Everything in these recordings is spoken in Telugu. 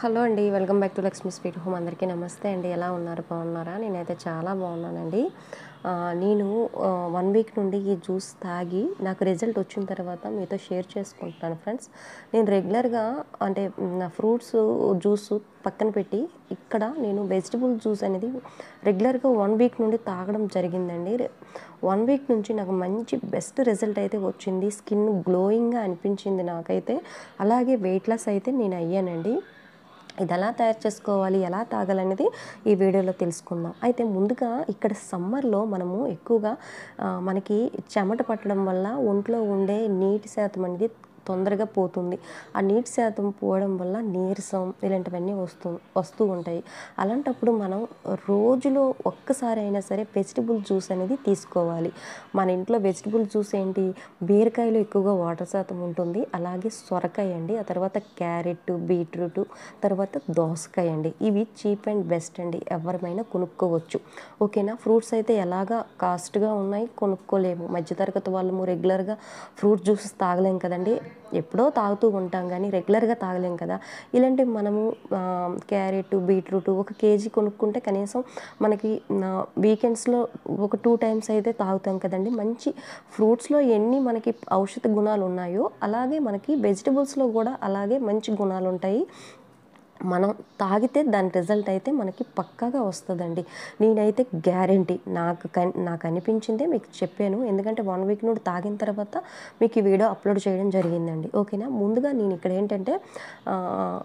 హలో అండి welcome back to Lakshmi sweet home అందరికీ నమస్తే అండి ఎలా ఉన్నారు బాగున్నారా నేనైతే చాలా బాగున్నానండి ఆ, నేను వన్ వీక్ నుండి ఈ జ్యూస్ తాగి నాకు రిజల్ట్ వచ్చిన తర్వాత మీతో షేర్ చేసుకుంటున్నాను ఫ్రెండ్స్ నేను రెగ్యులర్గా అంటే నా ఫ్రూట్స్ జ్యూస్ పక్కన పెట్టి ఇక్కడ నేను వెజిటబుల్ జ్యూస్ అనేది రెగ్యులర్గా వన్ వీక్ నుండి తాగడం జరిగిందండి వన్ వీక్ నుంచి నాకు మంచి బెస్ట్ రిజల్ట్ అయితే వచ్చింది స్కిన్ గ్లోయింగ్గా అనిపించింది నాకైతే అలాగే వెయిట్ లాస్ అయితే నేను అయ్యానండి ఇది ఎలా తయారు చేసుకోవాలి ఎలా తాగాలనేది ఈ వీడియోలో తెలుసుకుందాం అయితే ముందుగా ఇక్కడ సమ్మర్లో మనము ఎక్కువగా ఆ, మనకి చెమట పట్టడం వల్ల ఒంట్లో ఉండే నీటి శాతం అనేది తొందరగా పోతుంది ఆ నీటి శాతం పోవడం వల్ల నీరసం ఇలాంటివన్నీ వస్తూ వస్తూ ఉంటాయి అలాంటప్పుడు మనం రోజులో ఒక్కసారి అయినా సరే వెజిటబుల్ జ్యూస్ అనేది తీసుకోవాలి మన ఇంట్లో వెజిటబుల్ జ్యూస్ ఏంటి బీరకాయలో ఎక్కువగా వాటర్ శాతం ఉంటుంది అలాగే సొరకాయ అండి ఆ తర్వాత క్యారెట్ బీట్రూట్ తర్వాత దోసకాయ అండి ఇవి చీప్ అండ్ బెస్ట్ అండి ఎవరిమైనా కొనుక్కోవచ్చు ఓకేనా ఫ్రూట్స్ అయితే ఎలాగా కాస్ట్గా ఉన్నాయి కొనుక్కోలేము మధ్యతరగతి వాళ్ళము రెగ్యులర్గా ఫ్రూట్ జ్యూసెస్ తాగలేం కదండి ఎప్పుడో తాగుతూ ఉంటాం కానీ రెగ్యులర్గా తాగలేం కదా ఇలాంటి మనము ఆ, క్యారెట్ బీట్రూట్ ఒక కేజీ కొనుక్కుంటే కనీసం మనకి వీకెండ్స్లో ఒక టూ టైమ్స్ అయితే తాగుతాం కదండి మంచి ఫ్రూట్స్లో ఎన్ని మనకి ఔషధ గుణాలు ఉన్నాయో అలాగే మనకి వెజిటబుల్స్లో కూడా అలాగే మంచి గుణాలు ఉంటాయి మనం తాగితే దాని రిజల్ట్ అయితే మనకి పక్కాగా వస్తుందండి నేనైతే గ్యారంటీ నాకు కన్- నాకు అనిపించిందే మీకు చెప్పాను ఎందుకంటే వన్ వీక్ నుండి తాగిన తర్వాత మీకు ఈ వీడియో అప్లోడ్ చేయడం జరిగిందండి ఓకేనా ముందుగా నేను ఇక్కడ ఏంటంటే ఆ,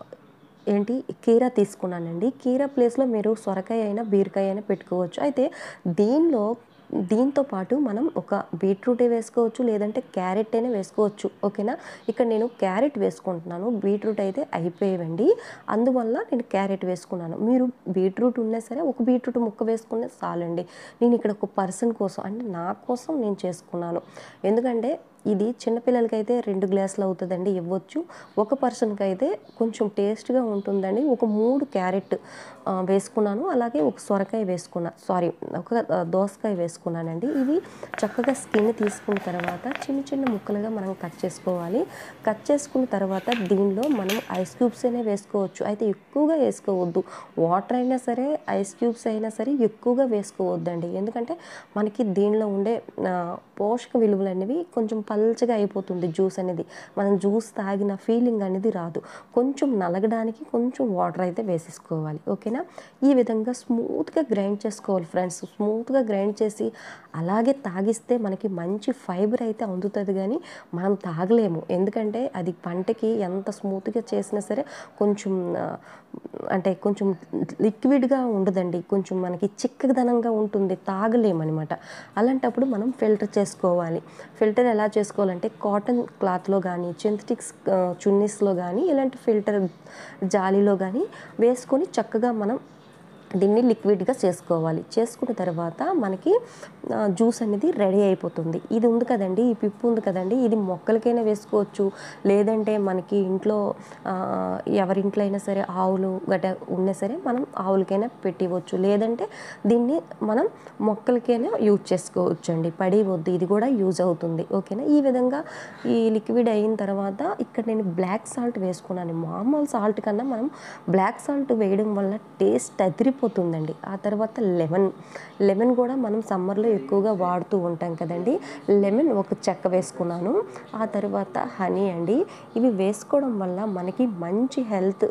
ఏంటి కీరా తీసుకున్నానండి కీరా ప్లేస్లో మీరు సొరకాయ అయినా బీరకాయ అయినా పెట్టుకోవచ్చు అయితే దీనిలో దీంతో పాటు మనం ఒక బీట్రూట్ వేసుకోవచ్చు లేదంటే క్యారెట్ అయినా వేసుకోవచ్చు ఓకేనా ఇక్కడ నేను క్యారెట్ వేసుకుంటున్నాను బీట్రూట్ అయితే అయిపోయేవండి అందువల్ల నేను క్యారెట్ వేసుకున్నాను మీరు బీట్రూట్ ఉన్నా సరే ఒక బీట్రూట్ ముక్క వేసుకునే చాలండి నేను ఇక్కడ ఒక పర్సన్ కోసం అంటే నా కోసం నేను చేసుకున్నాను ఎందుకంటే ఇది చిన్నపిల్లలకి అయితే రెండు గ్లాసులు అవుతుందండి ఇవ్వచ్చు ఒక పర్సన్కి అయితే కొంచెం టేస్ట్గా ఉంటుందండి ఒక మూడు క్యారెట్ ఆ, వేసుకున్నాను అలాగే ఒక సొరకాయ వేసుకున్నా సారీ ఒక ఆ, దోసకాయ వేసుకున్నానండి ఇవి చక్కగా స్కిన్ తీసుకున్న తర్వాత చిన్న చిన్న ముక్కలుగా మనం కట్ చేసుకోవాలి కట్ చేసుకున్న తర్వాత దీనిలో మనం ఐస్ క్యూబ్స్ అయినా వేసుకోవచ్చు అయితే ఎక్కువగా వేసుకోవద్దు వాటర్ అయినా సరే ఐస్ క్యూబ్స్ అయినా సరే ఎక్కువగా వేసుకోవద్దండి ఎందుకంటే మనకి దీనిలో ఉండే ఆ, పోషక విలువలు అనేవి కొంచెం పల్చగా అయిపోతుంది జ్యూస్ అనేది మనం జ్యూస్ తాగిన ఫీలింగ్ అనేది రాదు కొంచెం నలగడానికి కొంచెం వాటర్ అయితే వేసేసుకోవాలి ఓకేనా ఈ విధంగా స్మూత్గా గ్రైండ్ చేసుకోవాలి ఫ్రెండ్స్ స్మూత్గా గ్రైండ్ చేసి అలాగే తాగిస్తే మనకి మంచి ఫైబర్ అయితే అందుతుంది కానీ మనం తాగలేము ఎందుకంటే అది పంటకి ఎంత స్మూత్గా చేసినా సరే కొంచెం ఆ, అంటే కొంచెం లిక్విడ్గా ఉండదండి కొంచెం మనకి చిక్కదనంగా ఉంటుంది తాగలేమన్నమాట అలాంటప్పుడు మనం ఫిల్టర్ చేసుకోవాలి ఫిల్టర్ ఎలా చేసుకోవాలంటే కాటన్ క్లాత్లో కానీ సింథటిక్స్ చున్నీస్లో కానీ ఇలాంటి ఫిల్టర్ జాలీలో కానీ వేసుకొని చక్కగా మనం దీన్ని లిక్విడ్గా చేసుకోవాలి చేసుకున్న తర్వాత మనకి ఆ, జ్యూస్ అనేది రెడీ అయిపోతుంది ఇది ఉంది కదండి ఈ పిప్పు ఉంది కదండి ఇది మొక్కలకైనా వేసుకోవచ్చు లేదంటే మనకి ఇంట్లో ఆ, ఎవరింట్లో అయినా సరే ఆవులు గట ఉన్నా సరే మనం ఆవులకైనా పెట్టివచ్చు లేదంటే దీన్ని మనం మొక్కలకైనా యూజ్ చేసుకోవచ్చు అండి పడివద్దు ఇది కూడా యూజ్ అవుతుంది ఓకేనా ఈ విధంగా ఈ లిక్విడ్ అయిన తర్వాత ఇక్కడ నేను బ్లాక్ సాల్ట్ వేసుకున్నాను మామూలు సాల్ట్ కన్నా మనం బ్లాక్ సాల్ట్ వేయడం వల్ల టేస్ట్ అదిరిపోతుందండి ఆ తర్వాత లెమన్ లెమన్ కూడా మనం సమ్మర్లో ఎక్కువగా వాడుతూ ఉంటాం కదండి లెమన్ ఒక చెక్క వేసుకున్నాను ఆ తర్వాత హనీ అండి ఇవి వేసుకోవడం వల్ల మనకి మంచి హెల్త్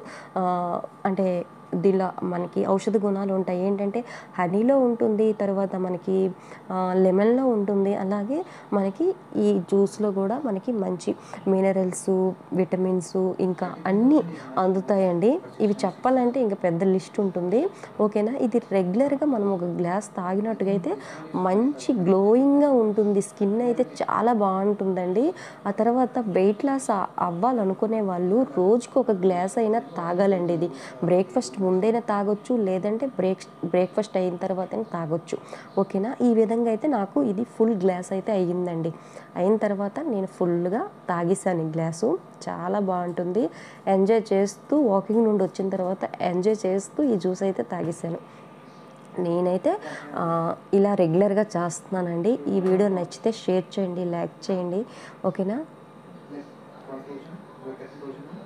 అంటే దీనిలో మనకి ఔషధ గుణాలు ఉంటాయి ఏంటంటే హనీలో ఉంటుంది తర్వాత మనకి ఆ, లెమన్లో ఉంటుంది అలాగే మనకి ఈ జ్యూస్లో కూడా మనకి మంచి మినరల్స్ విటమిన్స్ ఇంకా అన్నీ అందుతాయండి ఇవి చెప్పాలంటే ఇంకా పెద్ద లిస్ట్ ఉంటుంది ఓకేనా ఇది రెగ్యులర్గా మనం ఒక గ్లాస్ తాగినట్టుగా అయితే మంచి గ్లోయింగ్గా ఉంటుంది స్కిన్ అయితే చాలా బాగుంటుందండి ఆ తర్వాత వెయిట్ లాస్ అవ్వాలనుకునే వాళ్ళు రోజుకు ఒక గ్లాస్ అయినా తాగాలండి ఇది బ్రేక్ఫాస్ట్ ముందైనా తాగొచ్చు లేదంటే బ్రేక్ బ్రేక్ఫాస్ట్ అయిన తర్వాత తాగొచ్చు ఓకేనా ఈ విధంగా అయితే నాకు ఇది ఫుల్ గ్లాస్ అయితే అయ్యిందండి అయిన తర్వాత నేను ఫుల్గా తాగేసాను ఈ గ్లాసు చాలా బాగుంటుంది ఎంజాయ్ చేస్తూ వాకింగ్ నుండి వచ్చిన తర్వాత ఎంజాయ్ చేస్తూ ఈ జ్యూస్ అయితే తాగేసాను నేనైతే ఆ, ఇలా రెగ్యులర్గా చేస్తున్నానండి ఈ వీడియో నచ్చితే షేర్ చేయండి లైక్ చేయండి ఓకేనా Yes, one portion. Look at portion.